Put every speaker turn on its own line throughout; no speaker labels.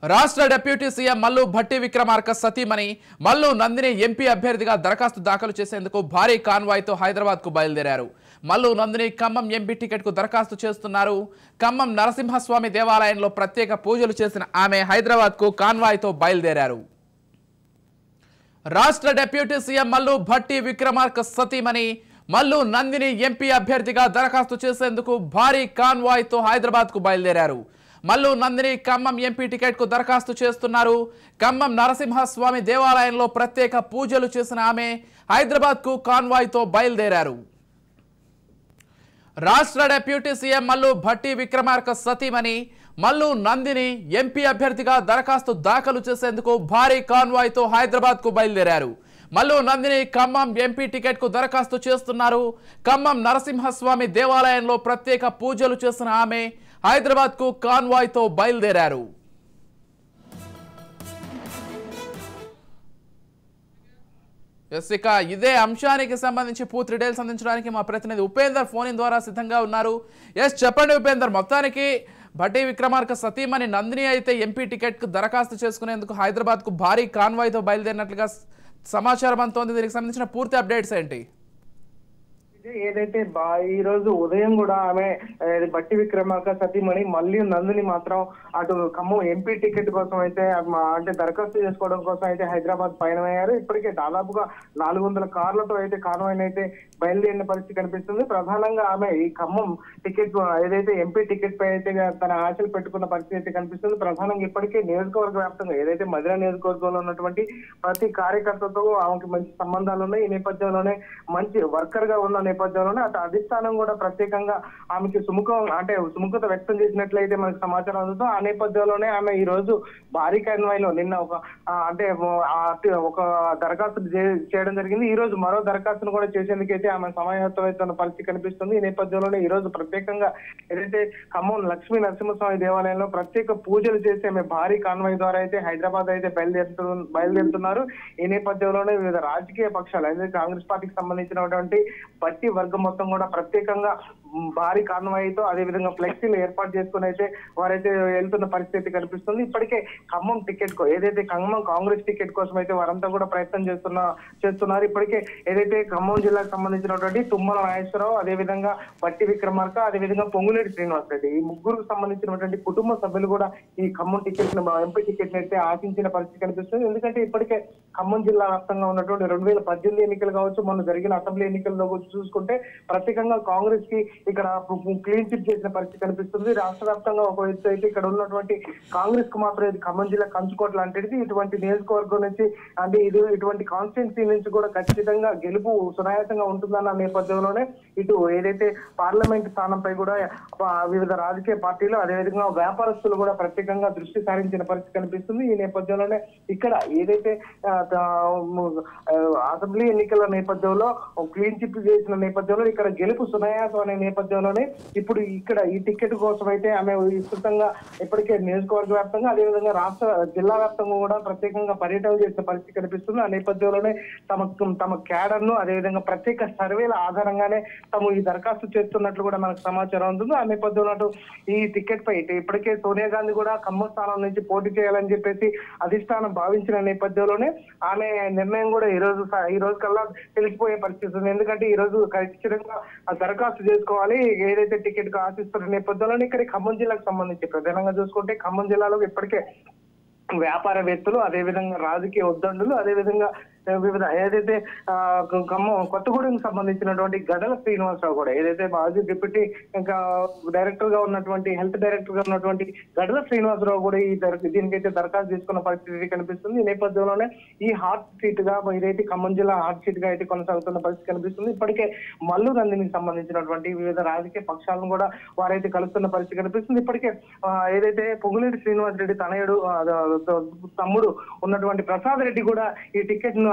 రాష్ట్ర deputy CM Mallu Bhatti Vikramarka సతీమణి Mallu Nandini MP అభ్యర్థిగా దరఖాస్తు దాఖలు చేసేందుకు భారీ కాన్వాయ్తో హైదరాబాద్ కు బయలుదేరారు మల్లు నందిని ఖమ్మం ఎంపీ టికెట్ కు దరఖాస్తు చేస్తున్నారు ఖమ్మం నరసింహస్వామి దేవాలయంలో ప్రత్యేక పూజలు చేసిన ఆమె హైదరాబాద్ కు కాన్వాయ్తో బయలుదేరారు రాష్ట్ర డిప్యూటీ సీఎం మల్లు భట్టి విక్రమార్క సతీమణి మల్లు నందిని ఎంపీ అభ్యర్థిగా దరఖాస్తు చేసేందుకు భారీ కాన్వాయ్తో హైదరాబాద్ కు బయలుదేరారు మల్లు నందిని ఖమ్మం ఎంపీ టికెట్ కు దరఖాస్తు చేస్తున్నారు ఖమ్మం నరసింహస్వామి దేవాలయంలో ప్రత్యేక పూజలు చేసిన ఆమె హైదరాబాద్ కు కాన్వాయ్తో బయలుదేరారు రాష్ట్ర డిప్యూటీ సీఎం మల్లు భట్టి విక్రమార్క సతీమణి మల్లు నందిని ఎంపీ అభ్యర్థిగా దరఖాస్తు దాఖలు చేసేందుకు భారీ కాన్వాయ్తో హైదరాబాద్ కు బయలుదేరారు మల్లు నందిని ఖమ్మం ఎంపీ టికెట్ కు దరఖాస్తు చేస్తున్నారు ఖమ్మం నరసింహస్వామి దేవాలయంలో ప్రత్యేక పూజలు చేసిన ఆమె హైదరాబాద్ కు కాన్వాయ్తో బయలుదేరారు ఎస్ ఇక ఇదే అంశానికి సంబంధించి పూర్తి డీటెయిల్స్ అందించడానికి మా ప్రతినిధి ఉపేందర్ ఫోన్ ఇన్ ద్వారా సిద్ధంగా ఉన్నారు ఎస్ చెప్పండి ఉపేందర్ మొత్తానికి భట్టి విక్రమార్క సతీమణి నందిని అయితే ఎంపీ టికెట్ కు దరఖాస్తు చేసుకునేందుకు హైదరాబాద్ కు భారీ కాన్వాయ్తో బయలుదేరినట్లుగా స- సమాచారం అంతోంది దీనికి సంబంధించిన పూర్తి అప్డేట్స్ ఏంటి
ఇది ఏదైతే బా ఈ రోజు ఉదయం కూడా ఆమె ఆ, బట్టి విక్రమార్క సతీమణి మళ్ళీ నందుని మాత్రం అటు ఖమ్మం ఎంపీ టికెట్ కోసం అయితే మా- అంటే దరఖాస్తు చేసుకోవడం కోసం అయితే హైదరాబాద్ పయనమయ్యారు ఇప్పటికే దాదాపుగా నాలుగు వందల కార్లతో అయితే కాన్వాయ్ అయితే బయలుదేరిన పరిస్థితి కనిపిస్తుంది ప్రధానంగా ఆమె ఈ ఖమ్మం టికెట్ ఏదైతే ఎంపీ టికెట్ పై అయితే తన ఆశలు పెట్టుకున్న పరిస్థితి అయితే కనిపిస్తుంది ప్రధానంగా ఇప్పటికే నియోజకవర్గ వ్యాప్తంగా ఏదైతే మధుర నియోజకవర్గంలో ఉన్నటువంటి ప్రతి కార్యకర్తతో ఆమెకి మంచి సంబంధాలు ఉన్నాయి ఈ నేపథ్యంలోనే మంచి వర్కర్ గా ఉన్న నేపథ్యంలోనే అటు అధిష్టానం కూడా ప్రత్యేకంగా ఆమెకి సుముఖం అంటే సుముఖత వ్యక్తం చేసినట్లయితే మనకు సమాచారం అందుతో ఆ నేపథ్యంలోనే ఆమె ఈ రోజు భారీ కన్వాయ్లో నిన్న ఒక ఆ, అంటే ఆ, అటు ఒక దరఖాస్తు చే- చేయడం జరిగింది ఈ రోజు మరో దరఖాస్తును కూడా చేసేందుకైతే ఆమె సమాయత్తమవుతున్న పరిస్థితి కనిపిస్తుంది ఈ నేపథ్యంలోనే ఈ రోజు ప్రత్యేకంగా ఏదైతే ఖమ్మం లక్ష్మీ నరసింహస్వామి దేవాలయంలో ప్రత్యేక పూజలు చేసి ఆమె భారీ కాన్వాయ్ ద్వారా అయితే హైదరాబాద్ అయితే బయలుదేరుతు బయలుదేరుతున్నారు ఈ నేపథ్యంలోనే వివిధ రాజకీయ పక్షాలు అయితే కాంగ్రెస్ పార్టీకి సంబంధించినటువంటి బట్టి వర్గం మొత్తం కూడా ప్రత్యేకంగా మ్, భారీ కాన్వాయ్తో అదే విధంగా ఫ్లెక్సీలు ఏర్పాటు చేసుకుని అయితే వారైతే వెళ్తున్న పరిస్థితి కనిపిస్తుంది ఇప్పటికే ఖమ్మం టికెట్ కో ఏదైతే ఖమ్మం కాంగ్రెస్ టికెట్ కోసం అయితే వారంతా కూడా ప్రయత్నం చేస్తున్న చేస్తున్నారు ఇప్పటికే ఏదైతే ఖమ్మం జిల్లాకు సంబంధించినటువంటి తుమ్మల నాగేశ్వరరావు అదే విధంగా బట్టి విక్రమార్క అదే విధంగా పొంగులేటి శ్రీనివాస్ రెడ్డి ఈ ముగ్గురుకు సంబంధించినటువంటి కుటుంబ సభ్యులు కూడా ఈ ఖమ్మం టికెట్ ఎంపీ టికెట్ అయితే ఆశించిన పరిస్థితి కనిపిస్తుంది ఎందుకంటే ఇప్పటికే ఖమ్మం జిల్లా వ్యాప్తంగా ఉన్నటువంటి రెండు వేల పద్దెనిమిది ఎన్నికలు కావచ్చు మొన్న జరిగిన అసెంబ్లీ ఎన్నికల్లో కూడా చూసుకుంటే ప్రత్యేకంగా కాంగ్రెస్ కి ఇక్కడ క్లీన్ చిట్ చేసిన పరిస్థితి కనిపిస్తుంది రాష్ట్ర వ్యాప్తంగా ఒక ఎత్తు అయితే ఇక్కడ ఉన్నటువంటి కాంగ్రెస్ కు మాత్రం ఇది ఖమ్మం జిల్లా కంచుకోట లాంటిది ఇటువంటి నియోజకవర్గం నుంచి అంటే ఇది ఇటువంటి కాన్స్టిట్యున్సీ నుంచి కూడా ఖచ్చితంగా గెలుపు సునాయాసంగా ఉంటుందన్న నేపథ్యంలోనే ఇటు ఏదైతే పార్లమెంట్ స్థానంపై కూడా ఆ, వివిధ రాజకీయ పార్టీలు అదేవిధంగా వ్యాపారస్తులు కూడా ప్రత్యేకంగా దృష్టి సారించిన పరిస్థితి కనిపిస్తుంది ఈ నేపథ్యంలోనే ఇక్కడ ఏదైతే ఆ, త- ఆ, అసెంబ్లీ ఎన్నికల నేపథ్యంలో క్లీన్ చిప్ చేసిన నేపథ్యంలో ఇక్కడ గెలుపు సునాయాసం అనే నేపథ్యంలోనే ఇప్పుడు ఇక్కడ ఈ టికెట్ కోసం అయితే ఆమె విస్తృతంగా ఇప్పటికే నియోజకవర్గ వ్యాప్తంగా అదేవిధంగా రాష్ట్ర జిల్లా వ్యాప్తంగా కూడా ప్రత్యేకంగా పర్యటన చేసిన పరిస్థితి కనిపిస్తుంది ఆ నేపథ్యంలోనే తమ తమ క్యాడర్ ను అదేవిధంగా ప్రత్యేక సర్వేల ఆధారంగానే తాము ఈ దరఖాస్తు చేస్తున్నట్లు కూడా మనకు సమాచారం ఉంటుంది ఆ నేపథ్యంలో అటు ఈ టికెట్ పై ఇటు ఇప్పటికే సోనియా గాంధీ కూడా ఖమ్మం స్థానం నుంచి పోటీ చేయాలని చెప్పేసి అధిష్టానం భావించిన నేపథ్యంలోనే ఆమె నిర్ణయం కూడా ఈ రోజు స- ఈ రోజు కల్లా తెలిసిపోయే పరిస్థితి ఉంది ఎందుకంటే ఈ రోజు ఖచ్చితంగా ఆ దరఖాస్తు చేసుకోవాలి ఏదైతే టికెట్ కు ఆశిస్తున్న నేపథ్యంలో ఇక్కడ ఖమ్మం జిల్లాకు సంబంధించి ప్రధానంగా చూసుకుంటే ఖమ్మం జిల్లాలో ఇప్పటికే వ్యాపారవేత్తలు అదే విధంగా రాజకీయ ఉద్దండులు అదే విధంగా వివిధ ఏదైతే ఆ, ఖమ్మం కొత్తగూడెం సంబంధించినటువంటి గడల శ్రీనివాసరావు కూడా ఏదైతే మాజీ డిప్యూటీ ఇంకా డైరెక్టర్ గా ఉన్నటువంటి హెల్త్ డైరెక్టర్ గా ఉన్నటువంటి గడల శ్రీనివాసరావు కూడా ఈ దర- దీనికైతే దరఖాస్తు చేసుకున్న పరిస్థితి కనిపిస్తుంది ఈ నేపథ్యంలోనే ఈ హాట్ సీట్ గా ఇదైతే ఖమ్మం జిల్లా హాట్ సీట్ గా అయితే కొనసాగుతున్న పరిస్థితి కనిపిస్తుంది ఇప్పటికే మల్లు నందినికి సంబంధించినటువంటి వివిధ రాజకీయ పక్షాలను కూడా వారైతే కలుస్తున్న పరిస్థితి కనిపిస్తుంది ఇప్పటికే ఆ, ఏదైతే పొంగులేటి శ్రీనివాస్ రెడ్డి తనయుడు ఆ, ద- ద- తమ్ముడు ఉన్నటువంటి ప్రసాద్ రెడ్డి కూడా ఈ టికెట్ ను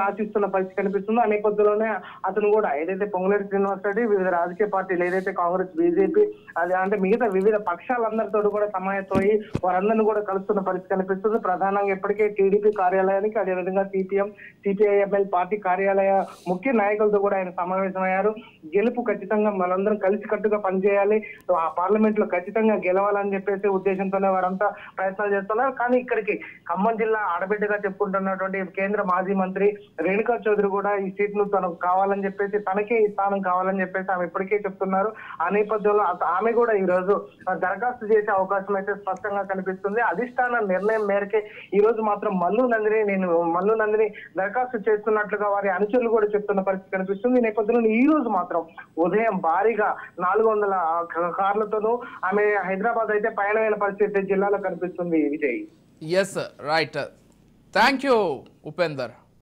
ఆశిస్తున్న పరిస్థితి కనిపిస్తుందో ఆ నేపథ్యంలోనే అతను కూడా ఏదైతే పొంగులేటి శ్రీనివాస్ రెడ్డి వివిధ రాజకీయ పార్టీలు ఏదైతే కాంగ్రెస్ బీజేపీ అది అంటే మిగతా వివిధ పక్షాలందరితో కూడా సమాయత్తమై వారందరినీ కూడా కలుస్తున్న పరిస్థితి కనిపిస్తుంది ప్రధానంగా ఇప్పటికే టీడీపీ కార్యాలయానికి అదేవిధంగా సిపిఎం సిపిఐఎంఎల్ పార్టీ కార్యాలయ ముఖ్య నాయకులతో కూడా ఆయన సమావేశమయ్యారు గెలుపు ఖచ్చితంగా మనందరం కలిసికట్టుగా పనిచేయాలి సో ఆ పార్లమెంట్ లో ఖచ్చితంగా గెలవాలని చెప్పేసి ఉద్దేశంతోనే వారంతా ప్రయత్నాలు చేస్తున్నారు కానీ ఇక్కడికి ఖమ్మం జిల్లా ఆడబిడ్డగా చెప్పుకుంటున్నటువంటి కేంద్ర మాజీ మంత్రి రేణుకా చౌదరి కూడా ఈ సీట్ ను తనకు కావాలని చెప్పేసి తనకే ఈ స్థానం కావాలని చెప్పేసి ఆమె ఇప్పటికే చెప్తున్నారు ఆ నేపథ్యంలో అత- ఆమె కూడా ఈ రోజు దరఖాస్తు చేసే అవకాశం అయితే స్పష్టంగా కనిపిస్తుంది అధిష్టాన నిర్ణయం మేరకే ఈ రోజు మాత్రం మల్లు నందిని నేను మల్లు నందిని దరఖాస్తు చేస్తున్నట్లుగా వారి అనుచరులు కూడా చెప్తున్న పరిస్థితి కనిపిస్తుంది ఈ నేపథ్యంలో ఈ రోజు మాత్రం ఉదయం భారీగా నాలుగు వందల కార్లతోనూ ఆమె హైదరాబాద్ అయితే పయనమైన పరిస్థితి జిల్లాలో కనిపిస్తుంది Vijay
yes right thank you Upender